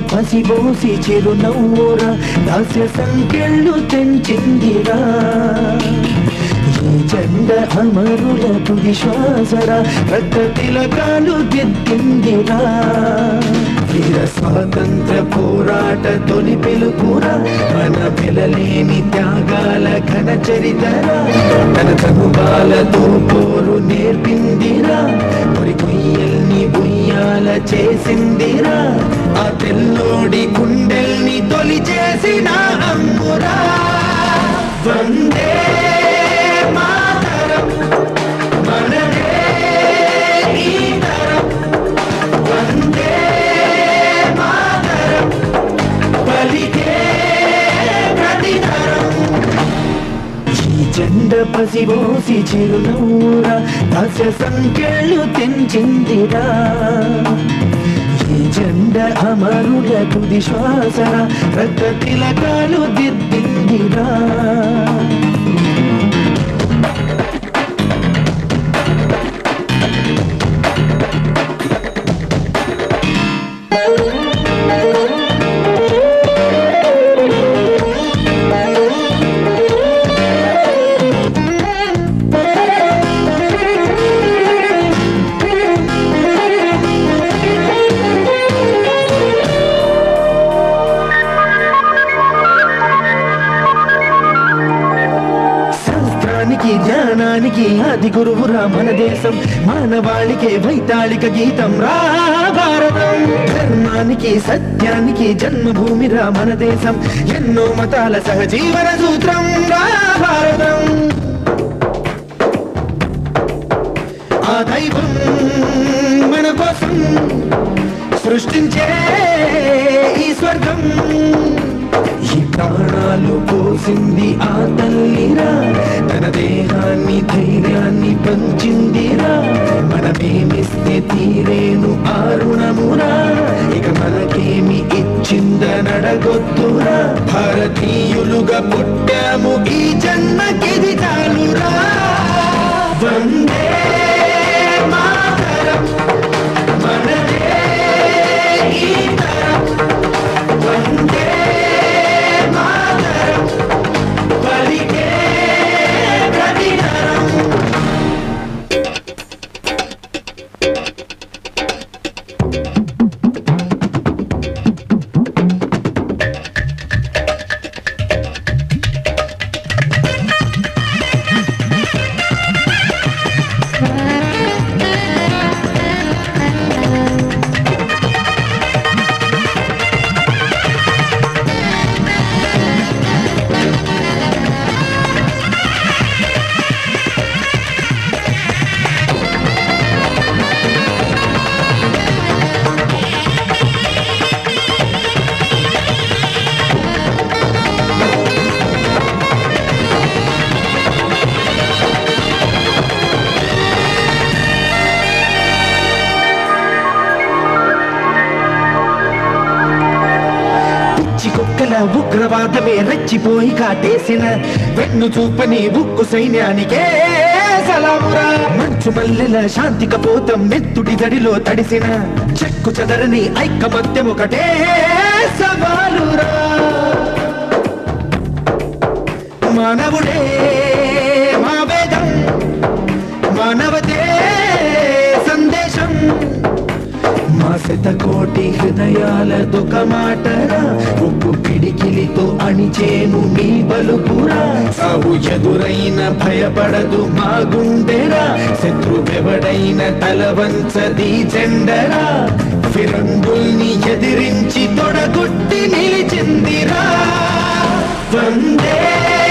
పసిబోసి చిరునవ్వురా దాస్య సంఖ్యలు తెంచిందిరా ఈ జెండ అమరుల తుది శ్వాసరా రక్త తిలకాలు దిద్దిందిరా వీర స్వాతంత్ర పోరాట తొలి పిలుపురా మన పిలలేని త్యాగాల ఘన చరితరా తన తనుబాలతో పోరు నేర్పిందిరా మరి కొయ్యల్ని బుయ్యాల చేసిందిరా ఆ తెల్లోడి గుండెల్ని తొలి చేసిన అమ్మురా వందే మాతరం మనదే ఈ తరం వందే మాతరం పలికే ప్రతితరం ఈ జెండ పసిబోసి చిరునవ్వురా దాస్య సంఖ్యలు తెంచిందిరా ఈ జెండ అమరుల తుది శ్వాసరా రక్త తిలకాలు దిద్దిందిరా శాస్త్రానికి జ్ఞానానికి ఆది గురువురా మన దేశం మానవాళికే వైతాళిక గీతం రా భారతం ధర్మానికి సత్యానికి జన్మభూమిరా మన దేశం ఎన్నో మతాల సహజీవన సూత్రం రా భారతం ఆ దైవం మన కోసం సృష్టించే ఈ స్వర్గం ఈ ప్రాణాలు పోసింది ఆ తల్లిరా తన దేహాన్ని ధైర్యాన్ని పంచిందిరా మనమేమిస్తే తీరేను ఆ రుణమురా ఇక మనకేమి ఇచ్చిందనడగొద్దురా భారతీయులుగా పుట్టాము ఈ జన్మకిది చాలురా వందే మాతరం మనదే ఈ తరం వందే మాతరం పలికే ప్రతితరం పిచ్చి కుక్కల ఉగ్రవాదమే రెచ్చిపోయి కాటేసిన వెన్ను చూపని ఉక్కు సైన్యానికే సలామురా మంచు మల్లెల శాంతి కపోతం నెత్తుడి దడిలో తడిసిన చెక్కు చెదరని ఐకమత్యం ఒకటే సవాలురా మానవుడే మా వేదం మానవతే సందేశం మా శతకోటి హృదయాల దుఃఖమాటరా ఉప్పు పిడికిలితో అణిచేను మీ బలుపురా సాగు ఎదురైన భయపడదు మా గుండెరా శత్రువెవడైన తలవంచది చెండరా ఫిరంగుల్ని ఎదిరించి తొడగొట్టి నిలిచిందిరా వందే